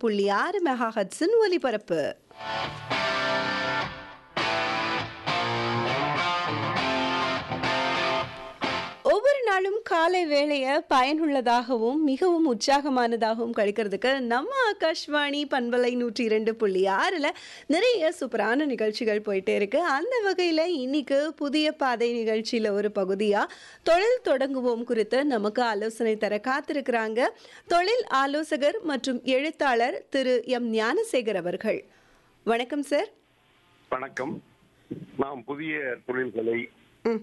புள்ளி ஆறு மெகா ஹட்ஸின் ஒலிபரப்பு ஒவ்வொரு நாளும் காலை வேளையை பயனுள்ளதாகவும் மிகவும் உற்சாகமானதாகவும் கழிக்கிறதுக்கு நம்ம ஆகாஷ்வாணி பண்பலை நூற்றி இரண்டு புள்ளி ஆறில் நிறைய சூப்பரான நிகழ்ச்சிகள் போயிட்டே இருக்கு அந்த வகையில் இன்னைக்கு புதிய பாதை நிகழ்ச்சியில் ஒரு பகுதியாக தொழில் தொடங்குவோம் குறித்து நமக்கு ஆலோசனை தர காத்திருக்கிறாங்க தொழில் ஆலோசகர் மற்றும் எழுத்தாளர் திரு எம் ஞானசேகர் அவர்கள் வணக்கம் சார் வணக்கம் நாம் புதிய தொழில்களை ம்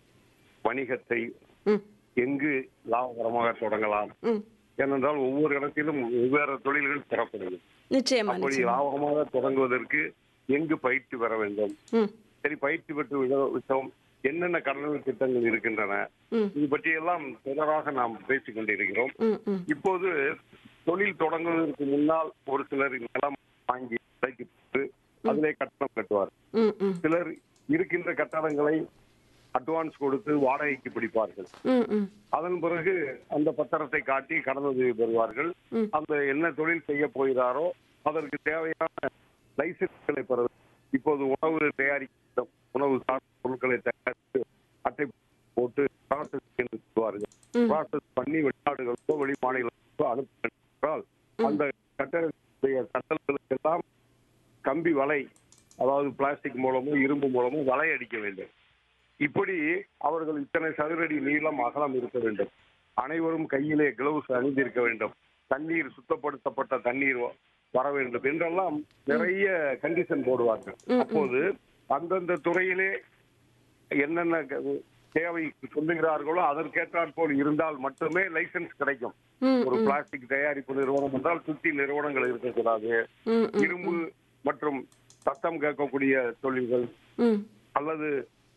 வணிகத்தை ம் எங்கு லாபகரமாக தொடங்கலாம் ம் ஏனென்றால் ஒவ்வொரு இடத்திலும் வெவ்வேறு தொழில்கள் பெறப்படுகிறது நிச்சயமா அப்படி நிச்சயமா லாபகமாக தொடங்குவதற்கு எங்கு பயிற்சி பெற வேண்டும் ம் சரி பயிற்சி பெற்று விட- விட்டோம் என்னென்ன கடனுதவி திட்டங்கள் இருக்கின்றன ம் இது பற்றியெல்லாம் தொடராக நாம் பேசிக் கொண்டிருக்கிறோம் ம் ம் இப்போது தொழில் தொடங்குவதற்கு முன்னால் ஒரு சிலர் நிலம் வாங்கி விலைக்கு பெற்று அதிலே கட்டணம் கட்டுவார் ம் ம் சிலர் இருக்கின்ற கட்டடங்களை அட்வான்ஸ் கொடுத்து வாடகைக்கு பிடிப்பார்கள் ம் ம் அதன் பிறகு அந்த பத்திரத்தை காட்டி கடனுதவி பெறுவார்கள் ம். அந்த என்ன தொழில் செய்ய போகிறாரோ அதற்கு தேவையான லைசன்ஸ்களை பெற இப்போது உணவு தயாரிக்க உணவு சார்ந்த பொருட்களை தயாரித்து அட்டை போட்டு ப்ராசஸ் செய்வார்கள் ம். ப்ராசஸ் பண்ணி வெளிநாடுகளுக்கோ வெளி மாநிலங்களுக்கோ அனுப்ப என்றால் அந்த கட்டடத்துடைய கட்டல்களுக்கு எல்லாம் கம்பி வலை அதாவது பிளாஸ்டிக் மூலமோ இரும்பு மூலமோ வலை அடிக்க வேண்டும் இப்படி அவர்கள் இத்தனை சதுரடி நீளம் அகலம் இருக்க வேண்டும் அனைவரும் கையிலே கிளவுஸ் அணிந்திருக்க வேண்டும் தண்ணீர் சுத்தப்படுத்தப்பட்ட தண்ணீர் வ- வர வேண்டும் என்றெல்லாம் நிறைய கண்டிஷன் போடுவார்கள் அப்போது அந்தந்த துறையிலே என்னென்ன க- தேவை சொல்லுகிறார்களோ அதற்கேற்றாற் போல் இருந்தால் மட்டுமே லைசென்ஸ் கிடைக்கும் ம் ஒரு பிளாஸ்டிக் தயாரிப்பு நிறுவனம் என்றால் சுற்றி நிறுவனங்கள் இருக்கக்கூடாது ம் ம் இரும்பு மற்றும் சத்தம் கேட்கக்கூடிய தொழில்கள் ம் அல்லது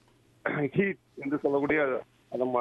ஹீட் என்று சொல்லக்கூடிய நம்ம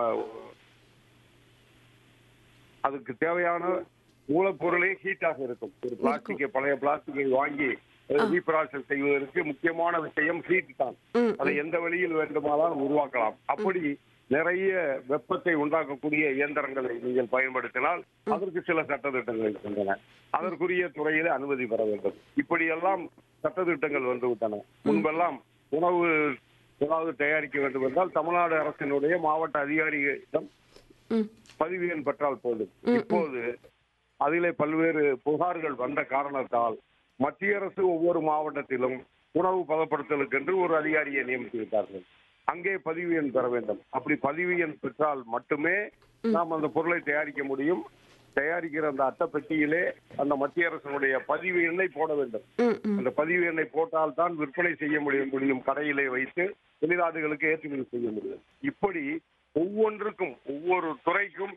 அதுக்கு தேவையான மூலப்பொருளே ஹீட்டாக இருக்கும் ஒரு பிளாஸ்டிக்கை பழைய பிளாஸ்டிக்கை வாங்கி ரீப்ராசஸ் செய்வதற்கு முக்கியமான விஷயம் ஹீட் தான் ம் அதை எந்த வழியில் வேண்டுமானாலும் உருவாக்கலாம் அப்படி நிறைய வெப்பத்தை உண்டாக்கக்கூடிய இயந்திரங்களை நீங்கள் பயன்படுத்தினால் அதற்கு சில சட்டத்திட்டங்கள் இருக்கின்றன அதற்குரிய துறையில அனுமதி பெற வேண்டும் இப்படியெல்லாம் சட்டத்திட்டங்கள் வந்துவிட்டன முன்பெல்லாம் உணவு ஏதாவது தயாரிக்க வேண்டும் என்றால் தமிழ்நாடு அரசினுடைய மாவட்ட அதிகாரிகளிடம் ம் பதிவு எண் பெற்றால் போதும் இப்போது அதிலே பல்வேறு புகார்கள் வந்த காரணத்தால் மத்திய அரசு ஒவ்வொரு மாவட்டத்திலும் உணவு பதப்படுத்தலுக்கு என்று ஒரு அதிகாரியை நியமித்து விட்டார்கள் அங்கே பதிவு எண் பெற வேண்டும் அப்படி பதிவு எண் பெற்றால் மட்டுமே நாம் அந்த பொருளை தயாரிக்க முடியும் தயாரிக்கிற அந்த அட்டைப்பெட்டியிலே அந்த மத்திய அரசினுடைய பதிவு எண்ணை போட வேண்டும் ம் ம் அந்த பதிவு எண்ணை போட்டால் தான் விற்பனை செய்ய முடியும் முடியும் கடையிலே வைத்து வெளிநாடுகளுக்கு ஏற்றுமதி செய்ய முடியும் இப்படி ஒவ்வொன்றுக்கும் ஒவ்வொரு துறைக்கும்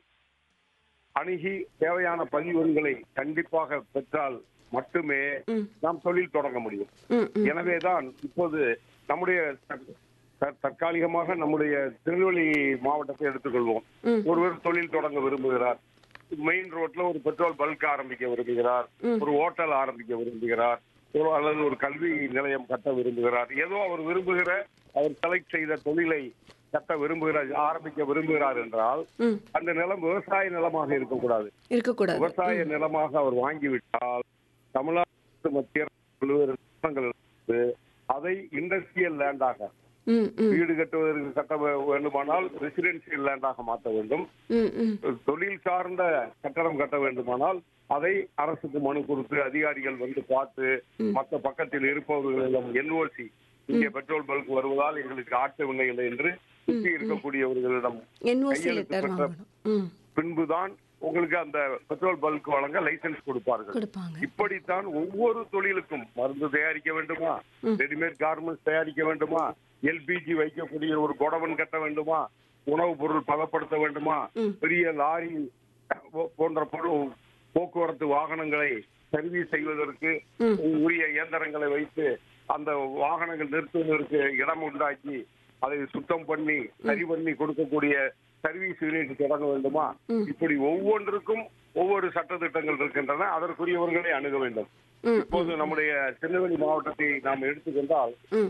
அணுகி தேவையான பதிவெண்களை கண்டிப்பாக பெற்றால் மட்டுமே ம். நாம் தொழில் தொடங்க முடியும் ம் ம் எனவேதான் இப்போது நம்முடைய தற்- தற்- தற்காலிகமாக நம்முடைய திருநெல்வேலி மாவட்டத்தை எடுத்துக்கொள்வோம் ம். ஒருவர் தொழில் தொடங்க விரும்புகிறார் மெயின் ரோட்ல ஒரு பெட்ரோல் பல்க் ஆரம்பிக்க விரும்புகிறார் ம். ஒரு ஹோட்டல் ஆரம்பிக்க விரும்புகிறார் ஒரு அல்லது ஒரு கல்வி நிலையம் கட்ட விரும்புகிறார் ஏதோ அவர் விரும்புகிற அவர் செலக்ட் செய்த தொழிலை கட்ட விரும்புகிறார் ஆரம்பிக்க விரும்புகிறார் என்றால் ம் அந்த நிலம் விவசாய நிலமாக இருக்கக்கூடாது இருக்கக்கூடாது விவசாய நிலமாக அவர் வாங்கிவிட்டால் தமிழ்நாடு மத்திய அரசு பல்வேறு நிறுவனங்கள் இருந்து அதை இண்டஸ்ட்ரியல் லேண்டாக ம் ம் வீடு கட்டுவதற்கு கட்ட வே- வேண்டுமானால் ரெசிடென்சியல் லேண்டாக மாற்ற வேண்டும் ம் ம் தொழில் சார்ந்த கட்டடம் கட்ட வேண்டுமானால் அதை அரசுக்கு மனு கொடுத்து அதிகாரிகள் வந்து பார்த்து மற்ற பக்கத்தில் இருப்பவர்களிடம் என்ஓசி இங்கே பெட்ரோல் பல்க் வருவதால் எங்களுக்கு ஆட்சேபனை இல்லை என்று சுற்றி இருக்கக்கூடியவர்களிடம் என்ஓசி கையெழுத்து லெட்டர் பெற்ற வாங்கணும் ம் பின்புதான் உங்களுக்கு அந்த பெட்ரோல் பல்க் வழங்க லைசென்ஸ் கொடுப்பார்கள் கொடுப்பாங்க இப்படித்தான் ஒவ்வொரு தொழிலுக்கும் மருந்து தயாரிக்க வேண்டுமா ரெடிமேட் கார்மெண்ட்ஸ் தயாரிக்க வேண்டுமா எல்பிஜி வைக்கக்கூடிய ஒரு குடவன் கட்ட வேண்டுமா உணவுப் பொருள் பதப்படுத்த வேண்டுமா பெரிய லாரி போ- போன்ற பொருள் போக்குவரத்து வாகனங்களை சர்வீஸ் செய்வதற்கு உரிய இயந்திரங்களை வைத்து அந்த வாகனங்கள் நிறுத்துவதற்கு இடம் உண்டாக்கி அதை சுத்தம் பண்ணி சரி பண்ணி கொடுக்கக்கூடிய சர்வீஸ் யூனிட் தொடங்க வேண்டுமா இப்படி ஒவ்வொன்றுக்கும் ஒவ்வொரு சட்டத்திட்டங்கள் இருக்கின்றன அதற்குரியவர்களை அணுக வேண்டும் ம் இப்போது நம்முடைய திருநெல்வேலி மாவட்டத்தை நாம் எடுத்துக்கொண்டால் ம்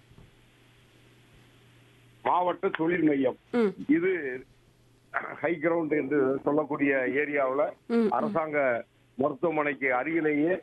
மாவட்ட தொழில் மையம் ம் இது ஹை கிரவுண்ட் என்று சொல்லக்கூடிய ஏரியாவுல ம். அரசாங்க மருத்துவமனைக்கு அருகிலேயே